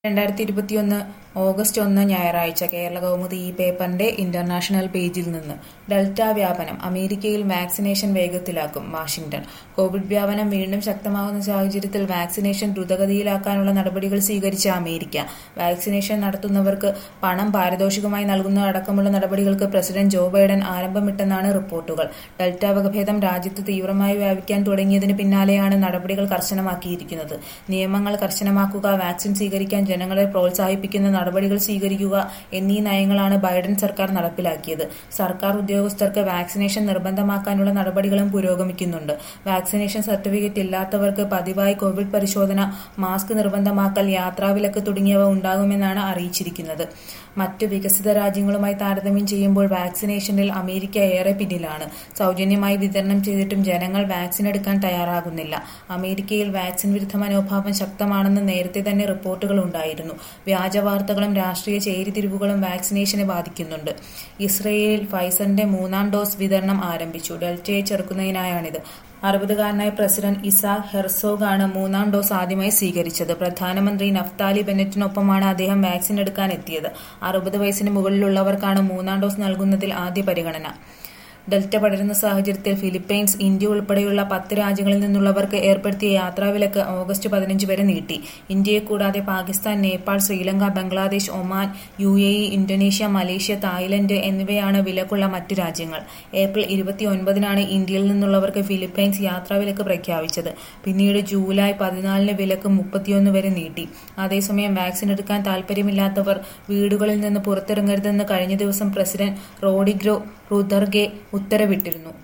രണ്ടായിരത്തി ഇരുപത്തിയൊന്ന് ഓഗസ്റ്റ് ഒന്ന് ഞായറാഴ്ച കേരള കൗമുദി ഈ പേപ്പറിന്റെ ഇന്റർനാഷണൽ പേജിൽ നിന്ന് ഡെൽറ്റ വ്യാപനം അമേരിക്കയിൽ വാക്സിനേഷൻ വേഗത്തിലാക്കും വാഷിംഗ്ടൺ കോവിഡ് വ്യാപനം വീണ്ടും ശക്തമാകുന്ന സാഹചര്യത്തിൽ വാക്സിനേഷൻ ദ്രുതഗതിയിലാക്കാനുള്ള നടപടികൾ സ്വീകരിച്ച അമേരിക്ക വാക്സിനേഷൻ നടത്തുന്നവർക്ക് പണം പാരിതോഷികമായി നൽകുന്ന അടക്കമുള്ള നടപടികൾക്ക് പ്രസിഡന്റ് ജോ ബൈഡൻ ആരംഭമിട്ടെന്നാണ് റിപ്പോർട്ടുകൾ ഡെൽറ്റ വകഭേദം രാജ്യത്ത് തീവ്രമായി വ്യാപിക്കാൻ തുടങ്ങിയതിന് പിന്നാലെയാണ് നടപടികൾ കർശനമാക്കിയിരിക്കുന്നത് നിയമങ്ങൾ കർശനമാക്കുക വാക്സിൻ സ്വീകരിക്കാൻ ജനങ്ങളെ പ്രോത്സാഹിപ്പിക്കുന്ന നടപടികൾ സ്വീകരിക്കുക എന്നീ നയങ്ങളാണ് ബൈഡൻ സർക്കാർ നടപ്പിലാക്കിയത് സർക്കാർ ഉദ്യോഗസ്ഥർക്ക് വാക്സിനേഷൻ നിർബന്ധമാക്കാനുള്ള നടപടികളും പുരോഗമിക്കുന്നുണ്ട് വാക്സിനേഷൻ സർട്ടിഫിക്കറ്റ് ഇല്ലാത്തവർക്ക് പതിവായി കോവിഡ് പരിശോധന മാസ്ക് നിർബന്ധമാക്കൽ യാത്രാവിലക്ക് തുടങ്ങിയവ ഉണ്ടാകുമെന്നാണ് അറിയിച്ചിരിക്കുന്നത് മറ്റ് വികസിത രാജ്യങ്ങളുമായി താരതമ്യം ചെയ്യുമ്പോൾ വാക്സിനേഷനിൽ അമേരിക്ക ഏറെ പിന്നിലാണ് സൗജന്യമായി വിതരണം ചെയ്തിട്ടും ജനങ്ങൾ വാക്സിൻ എടുക്കാൻ തയ്യാറാകുന്നില്ല അമേരിക്കയിൽ വാക്സിൻ വിരുദ്ധ മനോഭാവം ശക്തമാണെന്ന് നേരത്തെ തന്നെ റിപ്പോർട്ടുകൾ ഉണ്ടായിരുന്നു വ്യാജ വാർത്തകളും രാഷ്ട്രീയ ചേരിതിരിവുകളും വാക്സിനേഷനെ ബാധിക്കുന്നുണ്ട് ഇസ്രയേലിൽ ഫൈസറിന്റെ മൂന്നാം ഡോസ് വിതരണം ആരംഭിച്ചു ഡെൽറ്റയെ ചെറുക്കുന്നതിനായാണിത് അറുപതുകാരനായ പ്രസിഡന്റ് ഇസാഖ് ഹെർസോഗാണ് മൂന്നാം ഡോസ് ആദ്യമായി സ്വീകരിച്ചത് പ്രധാനമന്ത്രി നഫ്താലി ബെന്നറ്റിനൊപ്പമാണ് അദ്ദേഹം വാക്സിൻ എടുക്കാൻ എത്തിയത് അറുപത് വയസ്സിന് മുകളിലുള്ളവർക്കാണ് മൂന്നാം ഡോസ് നൽകുന്നതിൽ ആദ്യ പരിഗണന ഡെൽറ്റ പടരുന്ന സാഹചര്യത്തിൽ ഫിലിപ്പൈൻസ് ഇന്ത്യ ഉൾപ്പെടെയുള്ള പത്ത് രാജ്യങ്ങളിൽ നിന്നുള്ളവർക്ക് ഏർപ്പെടുത്തിയ യാത്രാവിലക്ക് ഓഗസ്റ്റ് പതിനഞ്ച് വരെ നീട്ടി ഇന്ത്യയെ കൂടാതെ Pakistan Nepal Sri Lanka Bangladesh Oman U A E Indonesia Malaysia Thailand എന്നിവയാണ് വിലക്കുള്ള മറ്റു രാജ്യങ്ങൾ ഏപ്രിൽ ഇരുപത്തിയൊൻപതിനാണ് ഇന്ത്യയിൽ നിന്നുള്ളവർക്ക് ഫിലിപ്പൈൻസ് യാത്രാവിലക്ക് പ്രഖ്യാപിച്ചത് പിന്നീട് ജൂലൈ പതിനാലിന് വിലക്ക് മുപ്പത്തിയൊന്ന് വരെ നീട്ടി അതേസമയം വാക്സിൻ എടുക്കാൻ താൽപര്യമില്ലാത്തവർ വീടുകളിൽ നിന്ന് പുറത്തിറങ്ങരുതെന്ന് കഴിഞ്ഞ ദിവസം പ്രസിഡന്റ് റോഡിഗ്രോ റുദർഗെ ഉത്തരവിട്ടിരുന്നു